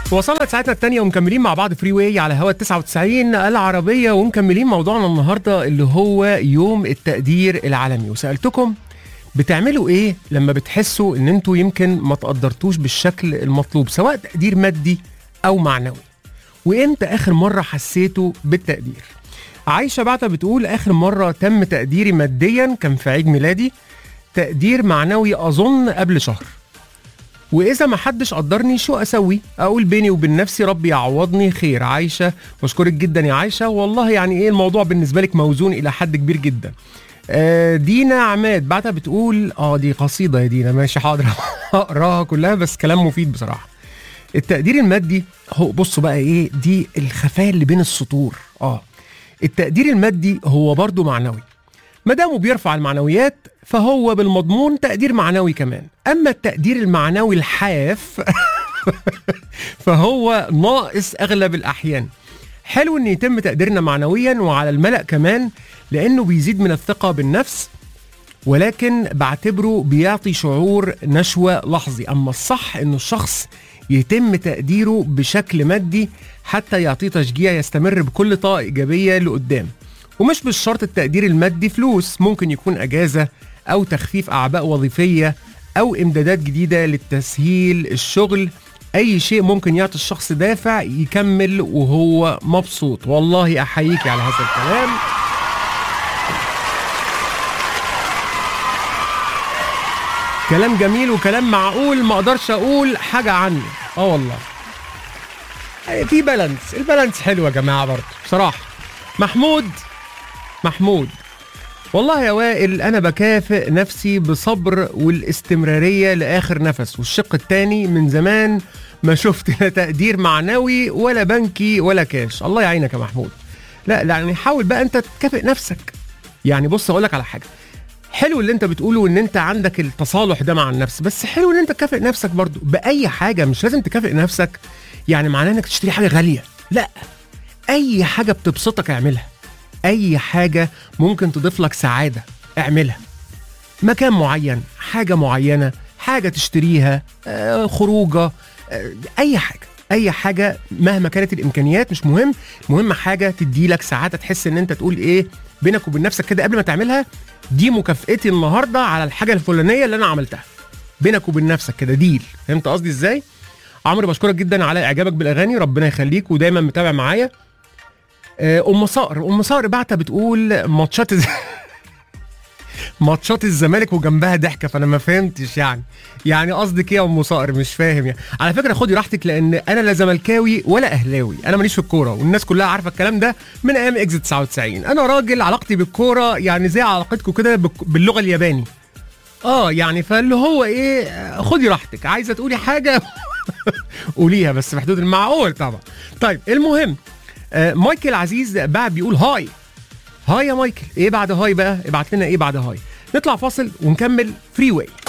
وصلنا ساعتنا الثانية ومكملين مع بعض فري واي على هوا 99 العربية ومكملين موضوعنا النهاردة اللي هو يوم التقدير العالمي وسألتكم بتعملوا ايه لما بتحسوا ان انتوا يمكن ما تقدرتوش بالشكل المطلوب سواء تقدير مادي او معنوي وامتى اخر مرة حسيتوا بالتقدير عايشة بعتة بتقول اخر مرة تم تقديري ماديا كان في عيد ميلادي تقدير معنوي اظن قبل شهر واذا ما حدش قدرني شو اسوي اقول بيني وبين نفسي ربي يعوضني خير عايشه بشكرك جدا يا عايشه والله يعني ايه الموضوع بالنسبه لك موزون الى حد كبير جدا آه، دينا عماد بعدها بتقول اه دي قصيده يا دينا ماشي حاضر هقراها كلها بس كلام مفيد بصراحه التقدير المادي هو بصوا بقى ايه دي الخفايا اللي بين السطور اه التقدير المادي هو برضو معنوي ما دامه بيرفع المعنويات فهو بالمضمون تقدير معنوي كمان اما التقدير المعنوي الحاف فهو ناقص اغلب الاحيان حلو ان يتم تقديرنا معنويا وعلى الملأ كمان لانه بيزيد من الثقة بالنفس ولكن بعتبره بيعطي شعور نشوة لحظي اما الصح انه الشخص يتم تقديره بشكل مادي حتى يعطيه تشجيع يستمر بكل طاقة ايجابية لقدام ومش بالشرط التقدير المادي فلوس ممكن يكون اجازة او تخفيف اعباء وظيفية او امدادات جديدة للتسهيل الشغل اي شيء ممكن يعطي الشخص دافع يكمل وهو مبسوط والله احييك على هذا الكلام كلام جميل وكلام معقول ما اقدرش اقول حاجه عنه اه والله في بالانس البالانس حلو يا جماعه برضه بصراحه محمود محمود والله يا وائل انا بكافئ نفسي بصبر والاستمراريه لاخر نفس والشق الثاني من زمان ما شفت لا تقدير معنوي ولا بنكي ولا كاش الله يعينك يا محمود لا لا يعني حاول بقى انت تكافئ نفسك يعني بص اقول لك على حاجه حلو اللي انت بتقوله ان انت عندك التصالح ده مع النفس بس حلو ان انت تكافئ نفسك برضو باي حاجه مش لازم تكافئ نفسك يعني معناه انك تشتري حاجه غاليه لا اي حاجه بتبسطك اعملها اي حاجه ممكن تضيف لك سعاده اعملها مكان معين حاجه معينه حاجه تشتريها آه، خروجه آه، اي حاجه اي حاجه مهما كانت الامكانيات مش مهم مهم حاجه تدي لك سعاده تحس ان انت تقول ايه بينك وبين نفسك كده قبل ما تعملها دي مكافئتي النهارده على الحاجه الفلانيه اللي انا عملتها بينك وبين نفسك كده ديل فهمت قصدي ازاي عمرو بشكرك جدا على اعجابك بالاغاني ربنا يخليك ودايما متابع معايا آه، ام صقر ام صقر بعتها بتقول ماتشات الز- ماتشات الزمالك وجنبها ضحكه فانا ما فهمتش يعني يعني قصدك ايه يا ام صقر مش فاهم يعني على فكره خدي راحتك لان انا لا زملكاوي ولا اهلاوي انا ماليش في الكوره والناس كلها عارفه الكلام ده من ايام اكزيت 99 انا راجل علاقتي بالكوره يعني زي علاقتكم كده بالك- باللغه الياباني اه يعني فاللي هو ايه آه، خدي راحتك عايزه تقولي حاجه قوليها بس في حدود المعقول طبعا طيب المهم آه، مايكل عزيز بقى بيقول هاي هاي يا مايكل ايه بعد هاي بقى ابعت لنا ايه بعد هاي نطلع فاصل ونكمل فري واي